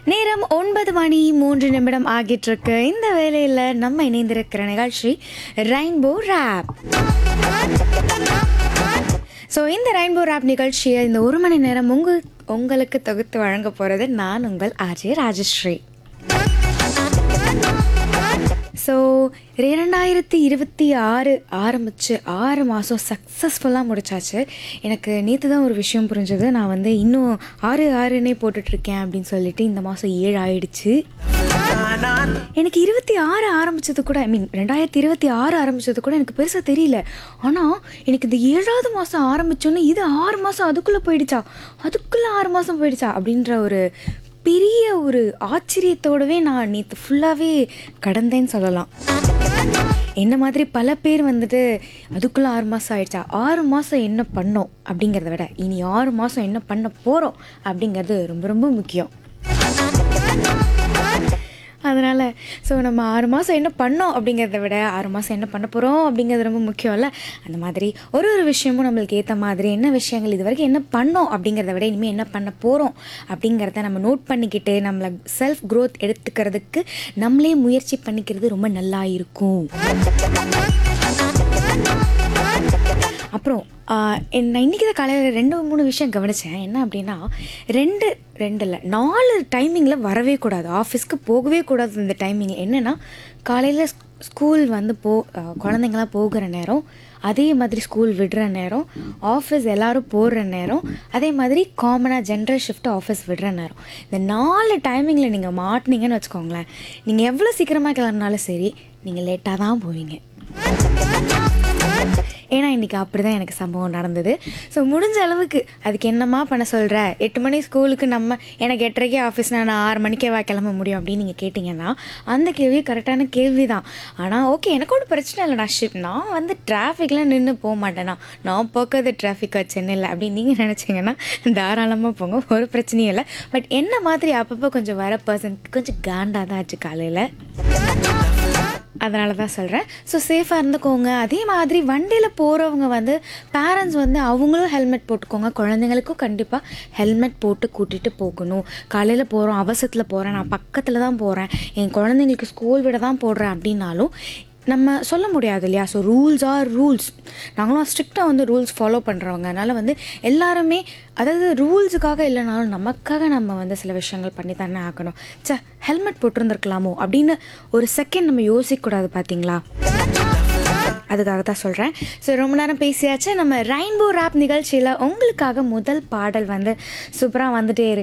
நேரம் ஒன்பது மணி மூன்று நிமிடம் ஆகிட்டு இருக்கு இந்த வேலையில் நம்ம இணைந்திருக்கிற நிகழ்ச்சி ரெயின்போ ரேப் ஸோ இந்த ரெயின்போ ரேப் நிகழ்ச்சியை இந்த ஒரு மணி நேரம் உங்க உங்களுக்கு தொகுத்து வழங்க போகிறது நான் உங்கள் ஆர்ஜே ராஜஸ்ரீ ஸோ இரண்டாயிரத்தி இருபத்தி ஆறு ஆரம்பித்து ஆறு மாதம் சக்ஸஸ்ஃபுல்லாக முடிச்சாச்சு எனக்கு நேற்று தான் ஒரு விஷயம் புரிஞ்சது நான் வந்து இன்னும் ஆறு ஆறுன்னே போட்டுட்ருக்கேன் அப்படின்னு சொல்லிட்டு இந்த மாதம் ஏழு ஆயிடுச்சு எனக்கு இருபத்தி ஆறு ஆரம்பிச்சது கூட ஐ மீன் ரெண்டாயிரத்தி இருபத்தி ஆறு ஆரம்பிச்சது கூட எனக்கு பெருசாக தெரியல ஆனால் எனக்கு இந்த ஏழாவது மாதம் ஆரம்பிச்சோன்னே இது ஆறு மாதம் அதுக்குள்ளே போயிடுச்சா அதுக்குள்ளே ஆறு மாதம் போயிடுச்சா அப்படின்ற ஒரு பெரிய ஒரு ஆச்சரியத்தோடவே நான் நேற்று ஃபுல்லாகவே கடந்தேன்னு சொல்லலாம் என்ன மாதிரி பல பேர் வந்துட்டு அதுக்குள்ளே ஆறு மாதம் ஆயிடுச்சா ஆறு மாதம் என்ன பண்ணோம் அப்படிங்கிறத விட இனி ஆறு மாதம் என்ன பண்ண போகிறோம் அப்படிங்கிறது ரொம்ப ரொம்ப முக்கியம் அதனால் ஸோ நம்ம ஆறு மாதம் என்ன பண்ணோம் அப்படிங்கிறத விட ஆறு மாதம் என்ன பண்ண போகிறோம் அப்படிங்கிறது ரொம்ப முக்கியம்ல அந்த மாதிரி ஒரு ஒரு விஷயமும் நம்மளுக்கு ஏற்ற மாதிரி என்ன விஷயங்கள் இது வரைக்கும் என்ன பண்ணோம் அப்படிங்கிறத விட இனிமேல் என்ன பண்ண போகிறோம் அப்படிங்கிறத நம்ம நோட் பண்ணிக்கிட்டு நம்மளை செல்ஃப் க்ரோத் எடுத்துக்கிறதுக்கு நம்மளே முயற்சி பண்ணிக்கிறது ரொம்ப நல்லா இருக்கும் அப்புறம் ஆஹ், என் நான் இன்றைக்கி தான் காலையில் ரெண்டு மூணு விஷயம் கவனித்தேன் என்ன அப்படின்னா ரெண்டு ரெண்டு இல்லை நாலு டைமிங்கில் வரவே கூடாது ஆஃபீஸ்க்கு போகவே கூடாது இந்த டைமிங் என்னென்னா காலையில் ஸ்கூல் வந்து போ ஆஹ், குழந்தைங்களாம் போகிற நேரம் அதே மாதிரி ஸ்கூல் விடுற நேரம் ஆஃபீஸ் எல்லாரும் போடுற நேரம் அதே மாதிரி காமனாக ஜென்ரல் ஷிஃப்ட் ஆஃபீஸ் விடுற நேரம் இந்த நாலு டைமிங்கில் நீங்கள் மாட்டினீங்கன்னு வச்சுக்கோங்களேன் நீங்கள் எவ்வளோ சீக்கிரமாக கிளம்பினாலும் சரி நீங்கள் லேட்டாக தான் போவீங்க ஏன்னா இன்றைக்கி அப்படி தான் எனக்கு சம்பவம் நடந்தது ஸோ முடிஞ்ச அளவுக்கு அதுக்கு என்னம்மா பண்ண சொல்கிற எட்டு மணி ஸ்கூலுக்கு நம்ம எனக்கு எட்டரைக்கே ஆஃபீஸ்னா நான் ஆறு மணிக்கே வா கிளம்ப முடியும் அப்படின்னு நீங்கள் கேட்டிங்கன்னா அந்த கேள்வி கரெக்டான கேள்வி தான் ஆனால் ஓகே எனக்கு ஒன்றும் பிரச்சனை இல்லை நான் ஷிப் நான் வந்து டிராஃபிக்லாம் நின்று போக மாட்டேனா நான் போக்காத டிராஃபிக்கா சென்னையில் அப்படின்னு நீங்கள் நினச்சிங்கன்னா தாராளமாக போங்க ஒரு பிரச்சனையும் இல்லை பட் என்ன மாதிரி அப்பப்போ கொஞ்சம் வர பர்சன் கொஞ்சம் காண்டாக தான் ஆச்சு காலையில் அதனால தான் சொல்கிறேன் ஸோ சேஃபாக இருந்துக்கோங்க அதே மாதிரி வண்டியில் போகிறவங்க வந்து பேரண்ட்ஸ் வந்து அவங்களும் ஹெல்மெட் போட்டுக்கோங்க குழந்தைங்களுக்கும் கண்டிப்பாக ஹெல்மெட் போட்டு கூட்டிகிட்டு போகணும் காலையில் போகிறோம் அவசரத்தில் போகிறேன் நான் பக்கத்தில் தான் போகிறேன் என் குழந்தைங்களுக்கு ஸ்கூல் விட தான் போடுறேன் அப்படின்னாலும் நம்ம சொல்ல முடியாது இல்லையா ஸோ ரூல்ஸ் ஆர் ரூல்ஸ் நாங்களும் ஸ்ட்ரிக்டாக வந்து ரூல்ஸ் ஃபாலோ பண்ணுறவங்க அதனால் வந்து எல்லாருமே அதாவது ரூல்ஸுக்காக இல்லைனாலும் நமக்காக நம்ம வந்து சில விஷயங்கள் பண்ணி தானே ஆகணும் சே ஹெல்மெட் போட்டிருந்துருக்கலாமோ அப்படின்னு ஒரு செகண்ட் நம்ம யோசிக்கக்கூடாது பார்த்தீங்களா அதுக்காக தான் சொல்கிறேன் ஸோ ரொம்ப நேரம் பேசியாச்சு நம்ம ரெயின்போ ரேப் நிகழ்ச்சியில் உங்களுக்காக முதல் பாடல் வந்து சூப்பராக வந்துட்டே இருக்கு